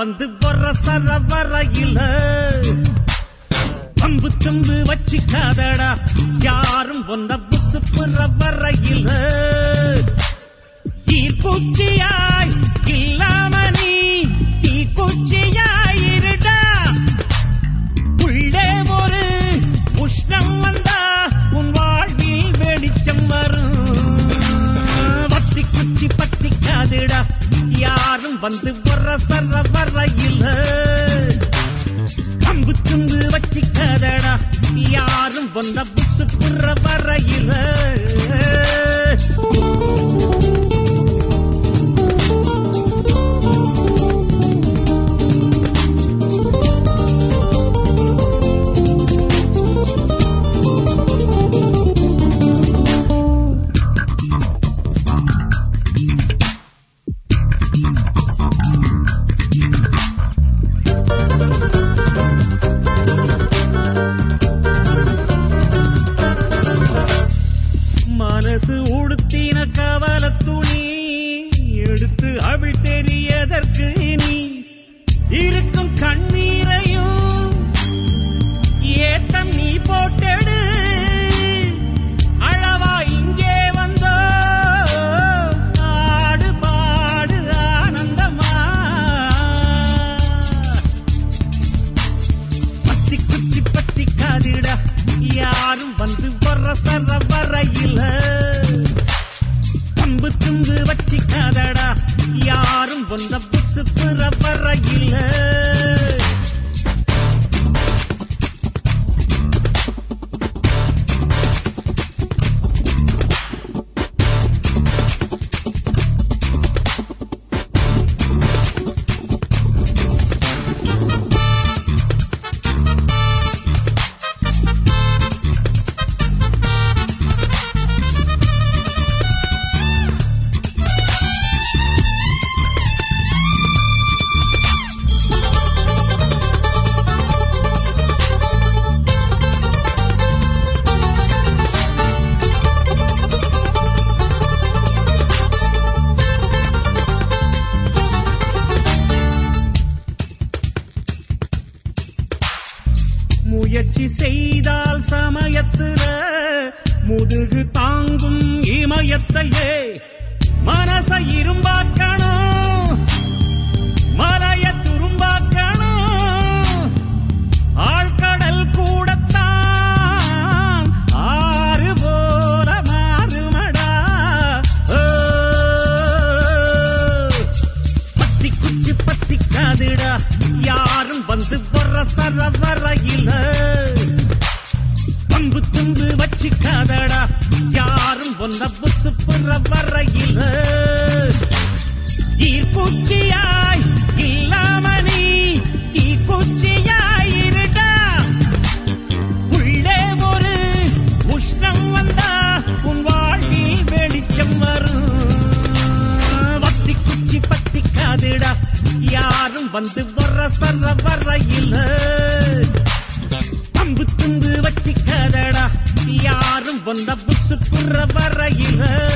வந்து வர சர வரையில பம்பு தும்பு வச்சிக்காதடா யாரும் ஒன்ன புசு புற வரையில ஈர்ப்பூச்சியாய் இல்லாம நீ தீக்குச்சியாய் இருடா உள்ளே ஒரு உஷ்ணம் வந்தா உன் வாழ்வில் வெளிச்சம் வரும் வத்தி குச்சி பத்திக்காதுடா யாரும் வந்து வர சர வரையில கம்பு தும்பு வச்சிக்காதடா யாரும் வந்த புசு புற வரையில மனசு உடுத்தின கவல துணி எடுத்து அவள் தெரியதற்கு நீ இருக்கும் கண்ணீரையும் ஏத்தம் நீ போட்டெடு அளவா இங்கே வந்தோ ஆடு பாடு ஆனந்தமா பத்தி குச்சி பத்தி காதிடா யாரும் வந்து வர சர வரையில கம்பு தும்பு வச்சிக்காதடா யாரும் வந்த புசு புற வரையில முயற்சி செய்தால் சமயத்துல முதுகு தாங்கும் இமயத்தையே மனச இரும்பாக்கணும் மலைய துரும்பாக்கணும் ஆழ்கடல் கூடத்தான் ஆறு போல மாறுமடா ஓ. பத்தி குச்சி பத்தி காதுடா யாரும் வந்து வர சர வரையில பம்பு தும்பு வச்சிக்காதடா யாரும் ஒன்ன புசு புற வரையில ஈர்ப்பூச்சியாய் இல்லாம நீ தீக்குச்சியாய் இருடா உள்ளே ஒரு உஷ்ணம் வந்தா உன் வாழ்வில் வெளிச்சம் வரும் வத்தி குச்சி பத்தி காதுடா யாரும் வந்து வர சர வரையில அம்பு தும்பு வச்சிக்காதடா யாரும் வந்த புசு புற வரையில